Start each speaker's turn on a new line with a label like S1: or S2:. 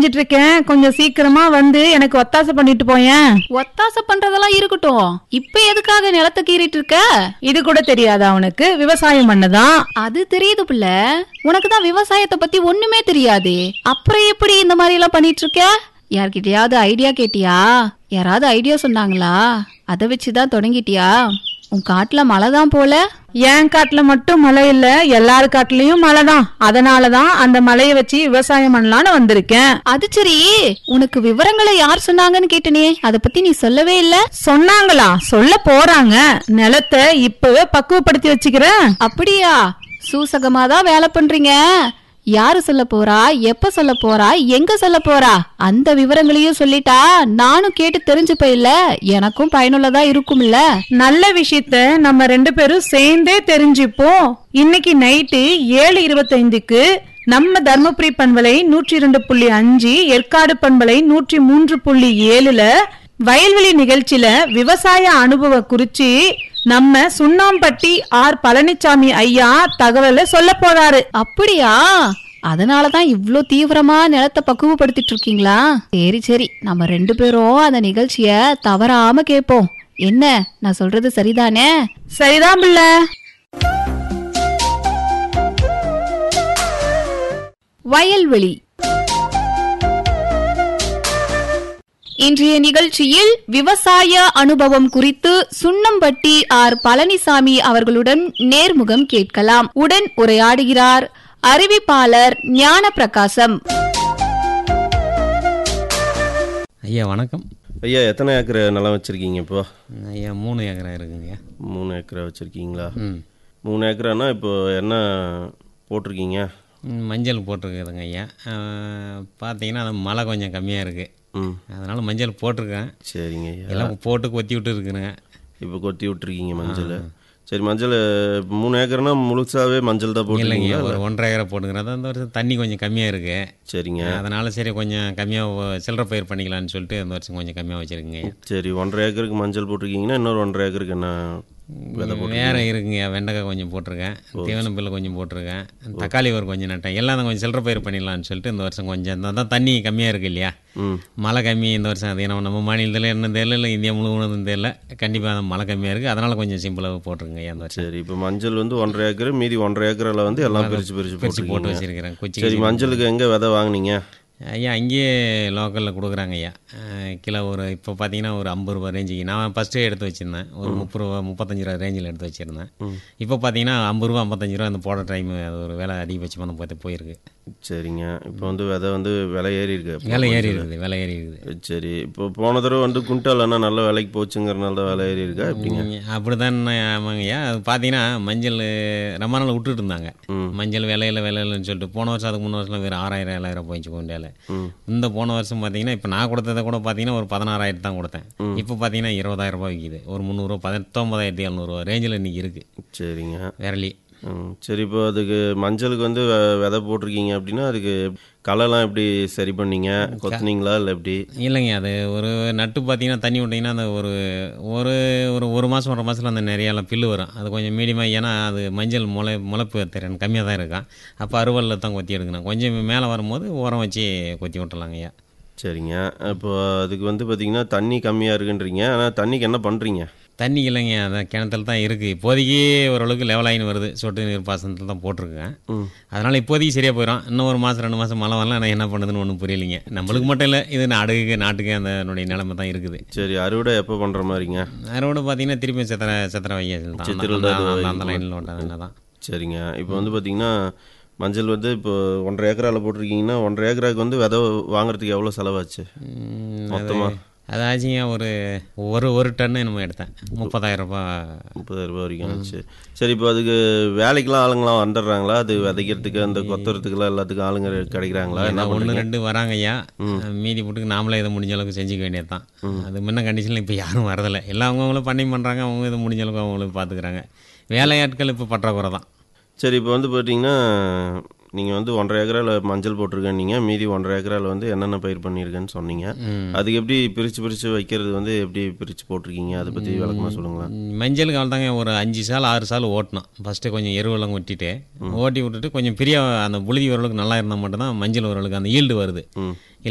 S1: செஞ்சுட்டு இருக்கேன் கொஞ்சம் சீக்கிரமா வந்து எனக்கு ஒத்தாசை பண்ணிட்டு போயேன்
S2: ஒத்தாசை பண்றதெல்லாம் இருக்கட்டும் இப்ப எதுக்காக நிலத்தை கீறிட்டு இருக்க
S1: இது கூட தெரியாதா அவனுக்கு விவசாயம் பண்ணதான்
S2: அது தெரியுது புள்ள உனக்கு தான் விவசாயத்தை பத்தி ஒண்ணுமே தெரியாதே அப்புறம் எப்படி இந்த மாதிரி எல்லாம் பண்ணிட்டு இருக்க யார்கிட்டயாவது ஐடியா கேட்டியா யாராவது ஐடியா சொன்னாங்களா அதை வச்சுதான் தொடங்கிட்டியா உன் காட்டுல மழை தான் போல
S1: என் காட்டுல மட்டும் மழை இல்ல எல்லார் காட்டுலயும் மழை தான் அதனாலதான் அந்த மழையை வச்சு விவசாயம் பண்ணலான்னு வந்திருக்கேன்
S2: அது சரி உனக்கு விவரங்களை யார் சொன்னாங்கன்னு கேட்டனே அத பத்தி நீ சொல்லவே இல்ல
S1: சொன்னாங்களா சொல்ல போறாங்க நிலத்தை இப்பவே பக்குவப்படுத்தி வச்சுக்கிறேன்
S2: அப்படியா சூசகமா தான் வேலை பண்றீங்க யாரு சொல்ல போறா எப்ப சொல்ல போறா எங்க சொல்ல போறா அந்த விவரங்களையும் சொல்லிட்டா நானும் கேட்டு தெரிஞ்சுப்ப இல்ல எனக்கும் பயனுள்ளதா இருக்கும்ல
S1: நல்ல விஷயத்த நம்ம ரெண்டு பேரும் சேர்ந்தே தெரிஞ்சுப்போம் இன்னைக்கு நைட்டு ஏழு இருபத்தைந்துக்கு நம்ம தர்மபுரி பண்பலை நூற்றி இரண்டு புள்ளி அஞ்சு ஏற்காடு பண்பலை நூற்றி மூன்று புள்ளி ஏழுல வயல்வெளி நிகழ்ச்சியில விவசாய அனுபவ குறிச்சு நம்ம சுண்ணாம்பட்டி ஆர் பழனிசாமி ஐயா தகவலை சொல்ல போறாரு
S2: அப்படியா அதனாலதான் இவ்ளோ தீவிரமா நிலத்தை பக்குவப்படுத்திட்டு இருக்கீங்களா சரி சரி நம்ம ரெண்டு பேரும் அந்த நிகழ்ச்சிய தவறாம கேட்போம் என்ன நான் சொல்றது சரிதானே
S1: சரிதான் பிள்ளை
S2: வயல்வெளி இன்றைய நிகழ்ச்சியில் விவசாய அனுபவம் குறித்து சுண்ணம்பட்டி ஆர் பழனிசாமி அவர்களுடன் நேர்முகம் கேட்கலாம் உடன் உரையாடுகிறார் அறிவிப்பாளர் ஞான பிரகாசம்
S3: ஐயா வணக்கம்
S4: ஐயா எத்தனை ஏக்கர் நிலம் வச்சுருக்கீங்க இப்போ
S3: ஐயா மூணு ஏக்கரா இருக்குங்க
S4: மூணு ஏக்கரா வச்சுருக்கீங்களா
S3: ம்
S4: மூணு ஏக்கரானா இப்போ என்ன போட்டிருக்கீங்க
S3: ம், மஞ்சள் போட்டிருக்குதுங்க ஐயா அஹ், பார்த்தீங்கன்னா அது மழை கொஞ்சம் கம்மியாக இருக்குது
S4: ம்
S3: அதனால் மஞ்சள் போட்டிருக்கேன்
S4: சரிங்க ஐயா
S3: எல்லாம் போட்டு கொத்தி விட்டு இருக்குதுங்க
S4: இப்போ கொத்தி விட்டுருக்கீங்க மஞ்சள் சரி மஞ்சள் இப்போ மூணு ஏக்கர்னா முழுசாவே மஞ்சள் தான்
S3: இல்லைங்க
S4: போட்டிருக்கீங்களா
S3: ஒரு ஒன்றரை ஏக்கரை போட்டுக்கிறேன் அதான் இந்த வருஷம் தண்ணி கொஞ்சம் கம்மியாக இருக்குது
S4: சரிங்க
S3: அதனால் சரி கொஞ்சம் கம்மியாக சில்லறை பயிர் பண்ணிக்கலாம்னு சொல்லிட்டு இந்த வருஷம் கொஞ்சம் கம்மியாக வச்சுருக்குங்க ஐயா
S4: சரி ஒன்றரை ஏக்கருக்கு மஞ்சள் போட்டிருக்கீங்கன்னா இன்னொரு ஒன்றரை ஏக்கருக்கு என்ன விதை போட்டு
S3: வேற இருக்குங்க வெண்டைக்காய் கொஞ்சம் போட்டிருக்கேன் தீவனம் பில்லு கொஞ்சம் போட்டிருக்கேன் தக்காளி ஒரு கொஞ்சம் நட்டேன் எல்லாம் தான் கொஞ்சம் சில்லறை பயிர் பண்ணிடலாம்னு சொல்லிட்டு இந்த வருஷம் கொஞ்சம் இந்த தான் தண்ணி கம்மியாக இருக்கு இல்லையா
S4: ம்
S3: மழை கம்மி இந்த வருஷம் அது நம்ம நம்ம மாநிலத்தில் என்ன தெரியல இல்லை இந்தியா முழுவதும் தெரியல கண்டிப்பாக மழை கம்மியாக இருக்குது அதனால் கொஞ்சம் சிம்பிளாக போட்டிருங்க இந்த வருஷம்
S4: சரி இப்போ மஞ்சள் வந்து ஒன்றரை ஏக்கர் மீதி ஒன்றரை ஏக்கரில் வந்து எல்லாம் பிரித்து பிரித்து
S3: பிரித்து போட்டு
S4: போட்டிருக்கீங்க
S3: வச்சிருக்கிறேன் குச்சி
S4: சரி மஞ்சளுக்கு எங்கே விதை வாங்குனீங்க
S3: ஐயா அங்கேயே லோக்கலில் கொடுக்குறாங்க ஐயா அஹ் கிலோ ஒரு இப்போ பார்த்தீங்கன்னா ஒரு ஐம்பது ரூபா ரேஞ்சுக்கு நான் ஃபஸ்ட்டே எடுத்து வச்சுருந்தேன் ஒரு முப்பது ரூபா முப்பத்தஞ்சு ரூபா ரேஞ்சில் எடுத்து வச்சுருந்தேன் இப்போ பார்த்தீங்கன்னா ஐம்பது ரூபா ஐம்பத்தஞ்சு ரூபா அந்த போடுற டைம் அது ஒரு விலை அதிகபட்சமாக பார்த்து போயிருக்கு
S4: சரிங்க இப்போ வந்து விதை வந்து விலை ஏறி இருக்கு அப்போ
S3: விலை ஏறி
S4: மஞ்சள்.
S3: இருக்குது விலை ஏறி இருக்குது
S4: சரி இப்போ போன தடவை வந்து குண்டால் என்ன நல்ல விலைக்கு போச்சுங்கிறனால தான் விலை ஏறி இருக்கா எப்படிங்க
S3: அப்படி தான் ஆமாங்கய்யா அது பார்த்தீங்கன்னா மஞ்சள் ரொம்ப நாள் விட்டுட்டு இருந்தாங்க மஞ்சள் விலையில விலையிலன்னு சொல்லிட்டு போன வருஷம் அதுக்கு முன்ன வருஷம் வேறு ஆறாயிரம் ஏழாயிரம் போயிடுச்சு கொண்டால இந்த போன வருஷம் பார்த்தீங்கன்னா இப்போ நான் கொடுத்ததை கூட பார்த்தீங்கன்னா ஒரு பதினாறாயிரத்து தான் கொடுத்தேன் இப்போ பார்த்தீங்கன்னா இருபதாயிரம் ரூபாய் விற்கிது ஒரு முந்நூறுரூவா பத்தொன்பதாயிரத்தி எழுநூறுவா ரேஞ்சில் இன்னைக்கு இருக்குது
S4: சரிங்க
S3: விரலி
S4: ம், சரி இப்போ அதுக்கு மஞ்சளுக்கு வந்து வெ- விதை போட்டிருக்கீங்க அப்படின்னா அதுக்கு களைலாம் எப்படி சரி பண்ணீங்க கொத்துனீங்களா இல்லை எப்படி
S3: இல்லைங்க அது ஒரு நட்டு பார்த்தீங்கன்னா தண்ணி விட்டிங்கன்னா அந்த ஒரு ஒரு ஒரு ஒரு மாதம் ஒரு மாதத்தில் அந்த நிறையாலாம் பில்லு வரும் அது கொஞ்சம் மீடியமாக ஏன்னா அது மஞ்சள் முளை முளைப்பு திறன் கம்மியாக தான் இருக்கான் அப்போ அறுவலில் தான் கொத்தி எடுக்கணும் கொஞ்சம் மேலே வரும்போது உரம் வச்சு கொத்தி விட்டுலாங்க ஐயா
S4: சரிங்க இப்போ அதுக்கு வந்து பார்த்தீங்கன்னா தண்ணி கம்மியாக இருக்குன்றீங்க ஆனால் தண்ணிக்கு என்ன பண்ணுறீங்க
S3: தண்ணி இல்லைங்க அதான் கிணத்துல தான் இருக்குது இப்போதைக்கு ஓரளவுக்கு லெவல் ஆகின்னு வருது சொட்டு நீர் பாசனத்தில் தான் போட்டிருக்கேன் அதனால் இப்போதைக்கு சரியாக போயிடும் இன்னும் ஒரு மாதம் ரெண்டு மாதம் மழை வரலாம் நான் என்ன பண்ணுதுன்னு ஒன்றும் புரியலைங்க நம்மளுக்கு மட்டும் இல்லை இது நாடுக்கு நாட்டுக்கு அந்த என்னுடைய நிலைமை தான் இருக்குது
S4: சரி அறுவடை எப்போ பண்ணுற மாதிரிங்க
S3: அறுவடை பார்த்தீங்கன்னா திருப்பி சித்திரை சித்திரை வைகாசில் தான்
S4: சித்திரையில்
S3: அந்த-
S4: தான்
S3: அந்த-
S4: அது
S3: அந்த லைனில் ஓட்டாங்க தான்
S4: சரிங்க இப்போ வந்து பார்த்தீங்கன்னா மஞ்சள் வந்து இப்போ ஒன்றரை ஏக்கரால போட்டிருக்கீங்கன்னா ஒன்றரை ஏக்கராக்கு வந்து விதை வாங்குறதுக்கு எவ்வளோ செலவாச்சு மொத்தமா?
S3: அது ஆச்சுங்க ஒரு ஒரு ஒரு டன்னு நம்ம எடுத்தேன் முப்பதாயிரம் ரூபாய்
S4: முப்பதாயிரம் ரூபாய் வரைக்கும் ஆச்சு சரி இப்போ அதுக்கு வேலைக்கெல்லாம் ஆளுங்களாம் வந்துடுறாங்களா அது விதைக்கிறதுக்கு அந்த கொத்துறதுக்குலாம் எல்லாத்துக்கும் ஆளுங்க கிடைக்கிறாங்களா என்ன
S3: ஒன்று
S4: பண்ணுறீங்க
S3: ரெண்டு வராங்க ஐயா மீதி போட்டுக்கு நாமளே இதை முடிஞ்ச அளவுக்கு செஞ்சுக்க வேண்டியது தான் அது முன்ன கண்டிஷனில் இப்போ யாரும் வரதில்லை எல்லாம் அவங்கவுங்களும் பண்ணி பண்ணுறாங்க அவங்க இதை முடிஞ்ச அளவுக்கு அவங்களுக்கு பார்த்துக்கிறாங்க வேலையாட்கள் இப்போ பற்றாக்குறை தான்
S4: சரி இப்போ வந்து பார்த்தீங்கன்னா நீங்கள் வந்து ஒன்றரை ஏக்கரால் மஞ்சள் போட்டிருக்கேன் நீங்கள் மீதி ஒன்றரை ஏக்கரால் வந்து என்னென்ன பயிர் பண்ணியிருக்கேன்னு சொன்னீங்க அதுக்கு எப்படி பிரித்து பிரித்து வைக்கிறது வந்து எப்படி பிரித்து போட்டிருக்கீங்க அதை பற்றி விளக்கமாக சொல்லுங்களேன்
S3: ம், மஞ்சளுக்கு அவ்வளோதாங்க ஒரு அஞ்சு சால் ஆறு சால் ஓட்டணும் ஃபஸ்ட்டு கொஞ்சம் எருவெல்லாம் கொட்டிட்டு ஓட்டி விட்டுட்டு கொஞ்சம் பெரிய அந்த புழுதி ஓரளவுக்கு நல்லா இருந்தால் மட்டும்தான் மஞ்சள் ஓரளவுக்கு அந்த ஈல்டு வருது
S4: ம்